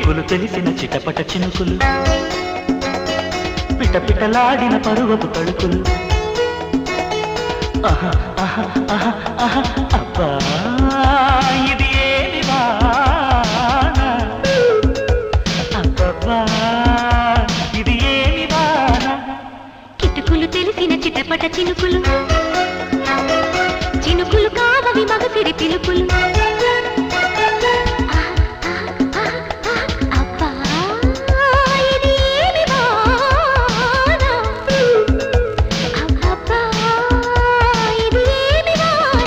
కిటుకులు తెలిసిన చిటపట చినుకులు పిట పిటలాడిన పరువపు తడుకులు ఆహా, ఆహా, ఆహా, ఆహా, అబ్బా ఇది ఏమి వాన అబ్బబ్బా ఇది ఏమి వాన కిటుకులు తెలిసిన చిటపట చినుకులు చినుకులు కావవి మగసిరి పిలుపులు అబ్బా, ఇది ఏమి వాన? అబ్బబ్బా, ఇది ఏమి వాన?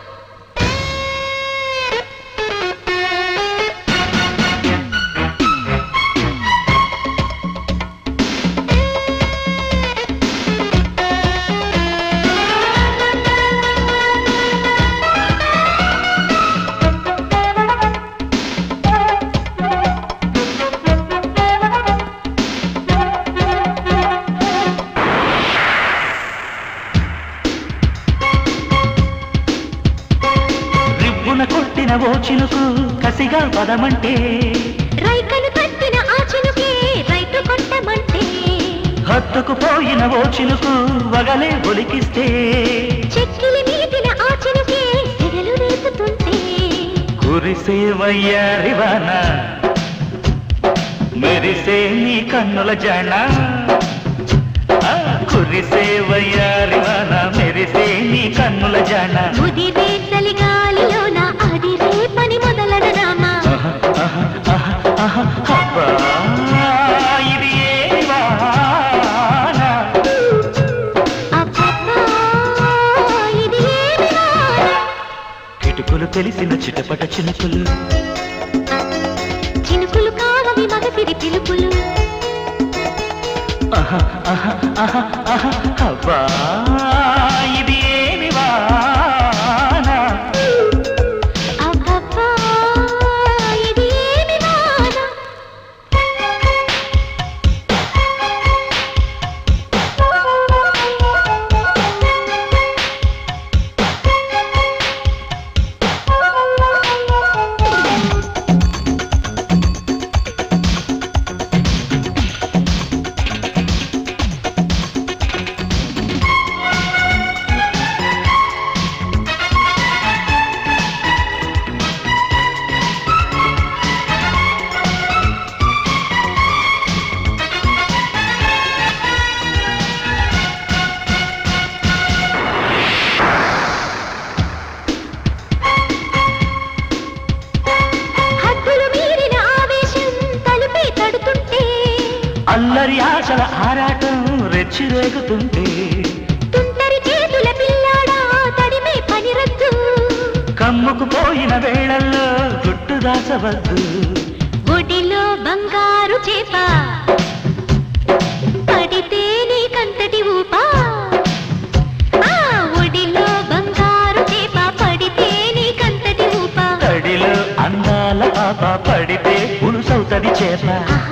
రిబ్బున కొట్టిన ఓ చినుకు కసిగా పదమంటే రైకలు కట్టిన ఆ చినుకే రైతు కొట్టమంటే హత్తుకు పోయిన ఓ చినుకు వగలే ఒలికిస్తే చెక్కిలి మీదిన ఆ చినుకే సెగలు రేపుతుంటే కురిసే వయ్యారివాన మెరిసే నీ కన్నుల జాణ ఆ, కురిసే వయ్యారివాన మెరిసే నీ కన్నుల జాణ ముదిరే చలిగాలిలోన అదిరే పని మొదలడనామా ఆహా, ఆహా, ఆహా, ఆహా, అబ్బా, ఇది ఏ వాన అబ్బబ్బా, ఇది ఏమి వాన? కిటుకులు తెలిసిన చిటపట చినుకులు చినుకులు కావవి మగసిరి పిలుపులు ఆహా, ఆహా, ఆహా, ఆహా, అబ్బా, ఇది ఏమి వాన అబ్బబ్బా, ఇది ఏమి వాన? హద్దులు మీరిన ఆవేశం తలుపే తడుతుంటే అల్లరి ఆశల ఆరాటం రెచ్చిరేగుతుంటే తుంటరి చేతుల పిల్లాడా తడిమే పనిరద్దు కమ్ముకు పోయిన వేళల్లో గుట్టు దాచవద్దు ఒడిలో బంగారు చేప పడితే నీకంతటి ఊపా ఆ, ఒడిలో బంగారు చేప పడితే నీకంతటి ఊపా తడిలో అందాల పాప పడితే పులుసవుతది చేప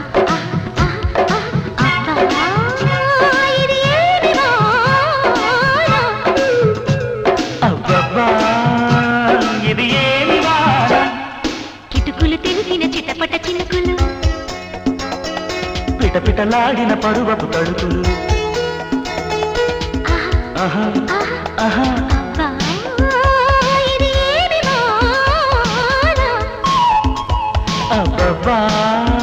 అబ్బా, ఇది ఏమి వాన? అబ్బబ్బా ఇది ఏమి వాన కిటుకులు తెలిసిన చిటపట చినుకులు పిటపిటలాడిన పరువపు తడుకులు ఆహా ఆహా అబ్బా, ఇది ఏమి వాన? అబ్బబ్బా